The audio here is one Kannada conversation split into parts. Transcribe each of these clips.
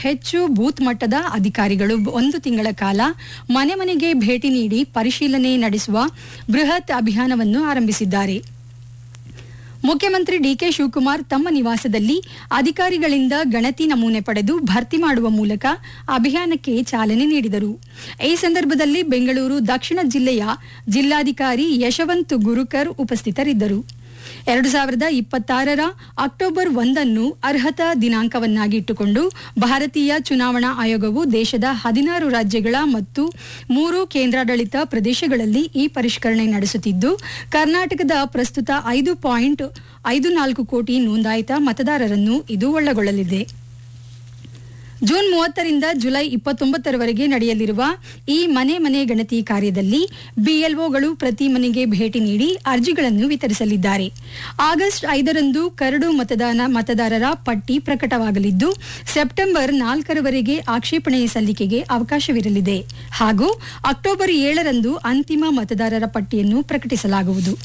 ಹೆಚ್ಚು ಬೂತ್ ಮಟ್ಟದ ಅಧಿಕಾರಿಗಳು ಒಂದು ತಿಂಗಳ ಕಾಲ ಮನೆ ಮನೆಗೆ ಭೇಟಿ ನೀಡಿ ಪರಿಶೀಲನೆ ನಡೆಸುವ ಬೃಹತ್ ಅಭಿಯಾನವನ್ನು ಆರಂಭಿಸಿದ್ದಾರೆ ಮುಖ್ಯಮಂತ್ರಿ ಡಿಕೆ ಶಿವಕುಮಾರ್ ತಮ್ಮ ನಿವಾಸದಲ್ಲಿ ಅಧಿಕಾರಿಗಳಿಂದ ಗಣತಿ ನಮೂನೆ ಪಡೆದು ಭರ್ತಿ ಮಾಡುವ ಮೂಲಕ ಅಭಿಯಾನಕ್ಕೆ ಚಾಲನೆ ನೀಡಿದರು ಈ ಸಂದರ್ಭದಲ್ಲಿ ಬೆಂಗಳೂರು ದಕ್ಷಿಣ ಜಿಲ್ಲೆಯ ಜಿಲ್ಲಾಧಿಕಾರಿ ಯಶವಂತ್ ಗುರುಕರ್ ಉಪಸ್ಥಿತರಿದ್ದರು ಎರಡು ಸಾವಿರದ ಇಪ್ಪತ್ತಾರರ ಅಕ್ಟೋಬರ್ ಒಂದನ್ನು ಅರ್ಹತಾ ದಿನಾಂಕವನ್ನಾಗಿ ಇಟ್ಟುಕೊಂಡು ಭಾರತೀಯ ಚುನಾವಣಾ ಆಯೋಗವು ದೇಶದ ಹದಿನಾರು ರಾಜ್ಯಗಳ ಮತ್ತು ಮೂರು ಕೇಂದ್ರಾಡಳಿತ ಪ್ರದೇಶಗಳಲ್ಲಿ ಈ ಪರಿಷ್ಕರಣೆ ನಡೆಸುತ್ತಿದ್ದು ಕರ್ನಾಟಕದ ಪ್ರಸ್ತುತ ಐದು ಪಾಯಿಂಟ್ ಐದು ನಾಲ್ಕು ಕೋಟಿ ನೋಂದಾಯಿತ ಮತದಾರರನ್ನು ಇದು ಒಳಗೊಳ್ಳಲಿದೆ ಜೂನ್ ಮೂವತ್ತರಿಂದ ಜುಲೈ ಇಪ್ಪತ್ತೊಂಬತ್ತರವರೆಗೆ ನಡೆಯಲಿರುವ ಈ ಮನೆ ಮನೆ ಗಣತಿ ಕಾರ್ಯದಲ್ಲಿ ಬಿಎಲ್ಒಗಳು ಪ್ರತಿ ಮನೆಗೆ ಭೇಟಿ ನೀಡಿ ಅರ್ಜಿಗಳನ್ನು ವಿತರಿಸಲಿದ್ದಾರೆ ಆಗಸ್ಟ್ ಐದರಂದು ಕರಡು ಮತದಾನ ಮತದಾರರ ಪಟ್ಟಿ ಪ್ರಕಟವಾಗಲಿದ್ದು ಸೆಪ್ಟೆಂಬರ್ ನಾಲ್ಕರವರೆಗೆ ಆಕ್ಷೇಪಣೆ ಸಲ್ಲಿಕೆಗೆ ಅವಕಾಶವಿರಲಿದೆ ಹಾಗೂ ಅಕ್ಟೋಬರ್ ಏಳರಂದು ಅಂತಿಮ ಮತದಾರರ ಪಟ್ಟಿಯನ್ನು ಪ್ರಕಟಿಸಲಾಗುವುದು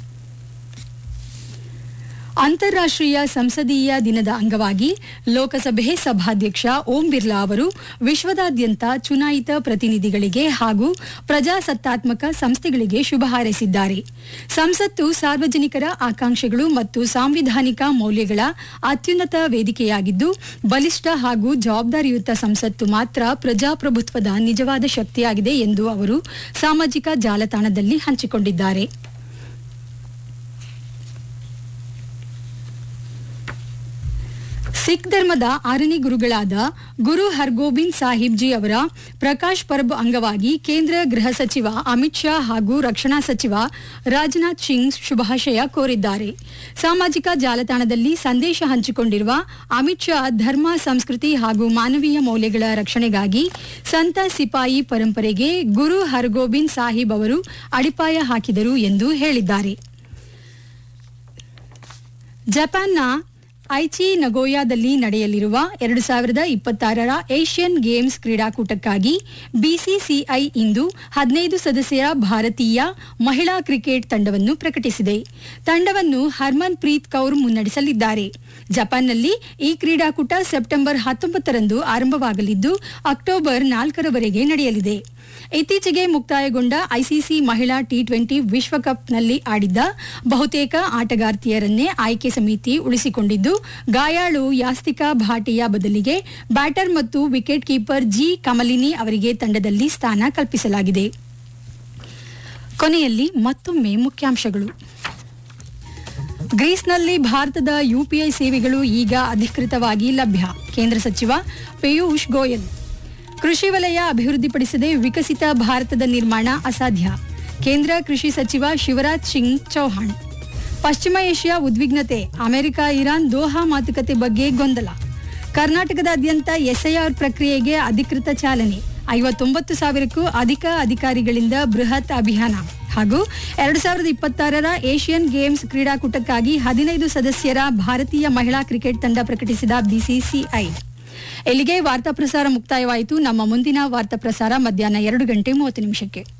ಅಂತಾರಾಷ್ಟ್ರೀಯ ಸಂಸದೀಯ ದಿನದ ಅಂಗವಾಗಿ ಲೋಕಸಭೆ ಸಭಾಧ್ಯಕ್ಷ ಓಂ ಬಿರ್ಲಾ ಅವರು ವಿಶ್ವದಾದ್ಯಂತ ಚುನಾಯಿತ ಪ್ರತಿನಿಧಿಗಳಿಗೆ ಹಾಗೂ ಪ್ರಜಾಸತ್ತಾತ್ಮಕ ಸಂಸ್ಥೆಗಳಿಗೆ ಶುಭ ಹಾರೈಸಿದ್ದಾರೆ ಸಂಸತ್ತು ಸಾರ್ವಜನಿಕರ ಆಕಾಂಕ್ಷೆಗಳು ಮತ್ತು ಸಾಂವಿಧಾನಿಕ ಮೌಲ್ಯಗಳ ಅತ್ಯುನ್ನತ ವೇದಿಕೆಯಾಗಿದ್ದು ಬಲಿಷ್ಠ ಹಾಗೂ ಜವಾಬ್ದಾರಿಯುತ ಸಂಸತ್ತು ಮಾತ್ರ ಪ್ರಜಾಪ್ರಭುತ್ವದ ನಿಜವಾದ ಶಕ್ತಿಯಾಗಿದೆ ಎಂದು ಅವರು ಸಾಮಾಜಿಕ ಜಾಲತಾಣದಲ್ಲಿ ಹಂಚಿಕೊಂಡಿದ್ದಾರೆ ಸಿಖ್ ಧರ್ಮದ ಆರನೇ ಗುರುಗಳಾದ ಗುರು ಹರ್ಗೋಬಿಂದ್ ಸಾಹಿಬ್ ಜಿ ಅವರ ಪ್ರಕಾಶ್ ಪರ್ಬ್ ಅಂಗವಾಗಿ ಕೇಂದ್ರ ಗೃಹ ಸಚಿವ ಅಮಿತ್ ಶಾ ಹಾಗೂ ರಕ್ಷಣಾ ಸಚಿವ ರಾಜನಾಥ್ ಸಿಂಗ್ ಶುಭಾಶಯ ಕೋರಿದ್ದಾರೆ ಸಾಮಾಜಿಕ ಜಾಲತಾಣದಲ್ಲಿ ಸಂದೇಶ ಹಂಚಿಕೊಂಡಿರುವ ಅಮಿತ್ ಶಾ ಧರ್ಮ ಸಂಸ್ಕೃತಿ ಹಾಗೂ ಮಾನವೀಯ ಮೌಲ್ಯಗಳ ರಕ್ಷಣೆಗಾಗಿ ಸಂತ ಸಿಪಾಯಿ ಪರಂಪರೆಗೆ ಗುರು ಹರ್ಗೋಬಿಂದ್ ಸಾಹಿಬ್ ಅವರು ಅಡಿಪಾಯ ಹಾಕಿದರು ಎಂದು ಹೇಳಿದ್ದಾರೆ ಜಪಾನ್ನ ಐಚಿ ನಗೋಯಾದಲ್ಲಿ ನಡೆಯಲಿರುವ ಎರಡು ಸಾವಿರದ ಇಪ್ಪತ್ತಾರರ ಏಷ್ಯನ್ ಗೇಮ್ಸ್ ಕ್ರೀಡಾಕೂಟಕ್ಕಾಗಿ ಬಿಸಿಸಿಐ ಇಂದು ಹದಿನೈದು ಸದಸ್ಯರ ಭಾರತೀಯ ಮಹಿಳಾ ಕ್ರಿಕೆಟ್ ತಂಡವನ್ನು ಪ್ರಕಟಿಸಿದೆ ತಂಡವನ್ನು ಹರ್ಮನ್ ಪ್ರೀತ್ ಕೌರ್ ಮುನ್ನಡೆಸಲಿದ್ದಾರೆ ಜಪಾನ್ನಲ್ಲಿ ಈ ಕ್ರೀಡಾಕೂಟ ಸೆಪ್ಟೆಂಬರ್ ಹತ್ತೊಂಬತ್ತರಂದು ಆರಂಭವಾಗಲಿದ್ದು ಅಕ್ಟೋಬರ್ ನಾಲ್ಕರವರೆಗೆ ನಡೆಯಲಿದೆ ಇತ್ತೀಚೆಗೆ ಮುಕ್ತಾಯಗೊಂಡ ಐಸಿಸಿ ಮಹಿಳಾ ಟಿ ಟ್ವೆಂಟಿ ವಿಶ್ವಕಪ್ನಲ್ಲಿ ಆಡಿದ್ದ ಬಹುತೇಕ ಆಟಗಾರ್ತಿಯರನ್ನೇ ಆಯ್ಕೆ ಸಮಿತಿ ಉಳಿಸಿಕೊಂಡಿದ್ದು ಗಾಯಾಳು ಯಾಸ್ತಿಕಾ ಭಾಟಿಯಾ ಬದಲಿಗೆ ಬ್ಯಾಟರ್ ಮತ್ತು ವಿಕೆಟ್ ಕೀಪರ್ ಜಿ ಕಮಲಿನಿ ಅವರಿಗೆ ತಂಡದಲ್ಲಿ ಸ್ಥಾನ ಕಲ್ಪಿಸಲಾಗಿದೆ ಕೊನೆಯಲ್ಲಿ ಮತ್ತೊಮ್ಮೆ ಮುಖ್ಯಾಂಶಗಳು ಗ್ರೀಸ್ನಲ್ಲಿ ಭಾರತದ ಯುಪಿಐ ಸೇವೆಗಳು ಈಗ ಅಧಿಕೃತವಾಗಿ ಲಭ್ಯ ಕೇಂದ್ರ ಸಚಿವ ಪಿಯೂಷ್ ಗೋಯಲ್ ಕೃಷಿ ವಲಯ ಅಭಿವೃದ್ಧಿಪಡಿಸದೆ ವಿಕಸಿತ ಭಾರತದ ನಿರ್ಮಾಣ ಅಸಾಧ್ಯ ಕೇಂದ್ರ ಕೃಷಿ ಸಚಿವ ಶಿವರಾಜ್ ಸಿಂಗ್ ಚೌಹಾಣ್ ಪಶ್ಚಿಮ ಏಷ್ಯಾ ಉದ್ವಿಗ್ನತೆ ಅಮೆರಿಕ ಇರಾನ್ ದೋಹಾ ಮಾತುಕತೆ ಬಗ್ಗೆ ಗೊಂದಲ ಕರ್ನಾಟಕದಾದ್ಯಂತ ಎಸ್ಐಆರ್ ಪ್ರಕ್ರಿಯೆಗೆ ಅಧಿಕೃತ ಚಾಲನೆ ಐವತ್ತೊಂಬತ್ತು ಸಾವಿರಕ್ಕೂ ಅಧಿಕ ಅಧಿಕಾರಿಗಳಿಂದ ಬೃಹತ್ ಅಭಿಯಾನ ಹಾಗೂ ಎರಡು ಸಾವಿರದ ಇಪ್ಪತ್ತಾರರ ಏಷ್ಯನ್ ಗೇಮ್ಸ್ ಕ್ರೀಡಾಕೂಟಕ್ಕಾಗಿ ಹದಿನೈದು ಸದಸ್ಯರ ಭಾರತೀಯ ಮಹಿಳಾ ಕ್ರಿಕೆಟ್ ತಂಡ ಪ್ರಕಟಿಸಿದ ಬಿಸಿಸಿಐ ಇಲ್ಲಿಗೆ ವಾರ್ತಾ ಪ್ರಸಾರ ಮುಕ್ತಾಯವಾಯಿತು ನಮ್ಮ ಮುಂದಿನ ವಾರ್ತಾ ಪ್ರಸಾರ ಮಧ್ಯಾಹ್ನ ಎರಡು ಗಂಟೆ ಮೂವತ್ತು ನಿಮಿಷಕ್ಕೆ